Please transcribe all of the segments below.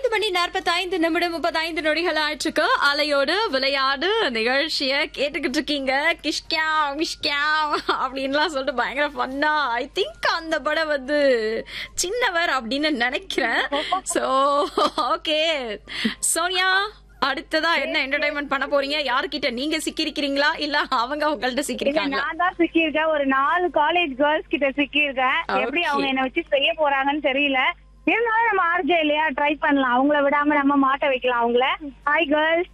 மணி நாற்பத்தைந்து நிமிடம் முப்பத்தைந்து நொடிகள் ஆயிற்றுக்கு அலையோடு விளையாடு நிகழ்ச்சிய கேட்டுக்கிட்டு இருக்கீங்க கிஷ்கியா மிஷ்கியா அப்படின்லாம் சொல்லிட்டு பயங்கர ஃபன்னா ஐ திங்க் அந்த படம் வந்து சின்னவர் அப்படின்னு நினைக்கிறேன் சோ ஓகே சோனியா அடுத்ததா என்ன என்டர்டைன்மெண்ட் பண்ண போறீங்க யாருக்கிட்ட நீங்க சிக்கிருக்கிறீங்களா இல்ல அவங்க உங்கள்ட்ட இல்ல, சிக்கிருக்காங்களா நான் தான் சிக்கியிருக்கேன் ஒரு நாலு காலேஜ் கேர்ள்ஸ் கிட்ட சிக்கியிருக்கேன் எப்படி Okay. அவங்க என்ன வச்சு செய்ய போறாங்கன்னு தெரியல இருந்தாலும் நம்ம ஆர்ஜே இல்லையா ட்ரை பண்ணலாம் அவங்கள விடாம நம்ம மாட்ட வைக்கலாம் அவங்கள ஹாய் கேர்ள்ஸ்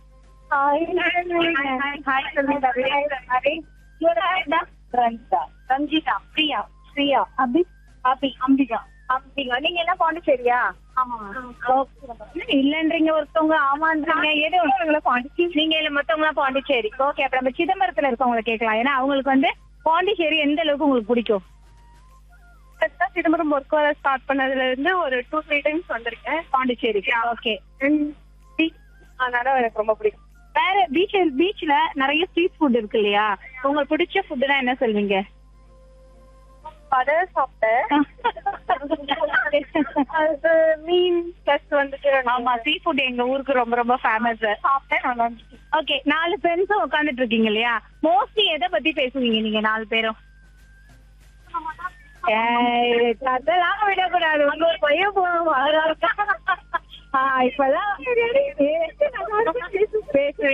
ரஞ்சிதா பிரியா பிரியா அபி அபி அம்பிகா அம்பிகா நீங்க என்ன பாண்டிச்சேரியா ஆமா இல்லன்றீங்க ஒருத்தவங்க ஆமான்றீங்க எது ஒருத்தவங்கள பாண்டிச்சேரி நீங்க இல்ல மத்தவங்கள பாண்டிச்சேரி ஓகே அப்ப நம்ம சிதம்பரத்துல இருக்கவங்கள கேட்கலாம் ஏன்னா அவங்களுக்கு வந்து பாண்டிச்சேரி எந்த அளவுக்கு உங்களுக்கு பிடிக்கும் சிதம்பரம் ஒர்க் வர ஸ்டார்ட் பண்ணதுல இருந்து ஒரு டூ த்ரீ டைம்ஸ் வந்திருக்கேன் பாண்டிச்சேரி ஓகே அதனால எனக்கு ரொம்ப பிடிக்கும் வேற பீச் பீச்ல நிறைய ஸ்ட்ரீட் ஃபுட் இருக்கு இல்லையா உங்களுக்கு பிடிச்ச ஃபுட்னா என்ன சொல்வீங்க பதர் சாப்பிட்டேன் அது மீன் பிளஸ் வந்துட்டு ஆமா சீ ஃபுட் எங்க ஊருக்கு ரொம்ப ரொம்ப ஃபேமஸ் சாப்பிட்டேன் ஓகே நாலு ஃப்ரெண்ட்ஸும் உட்காந்துட்டு இருக்கீங்க இல்லையா மோஸ்ட்லி எதை பத்தி பேசுவீங்க நீங்க நாலு பேரும் ஏய், அதெல்லாம் விடக்கூடாது உங்க ஒரு பையன் போவோம் இப்பெல்லாம் பேசுவீங்க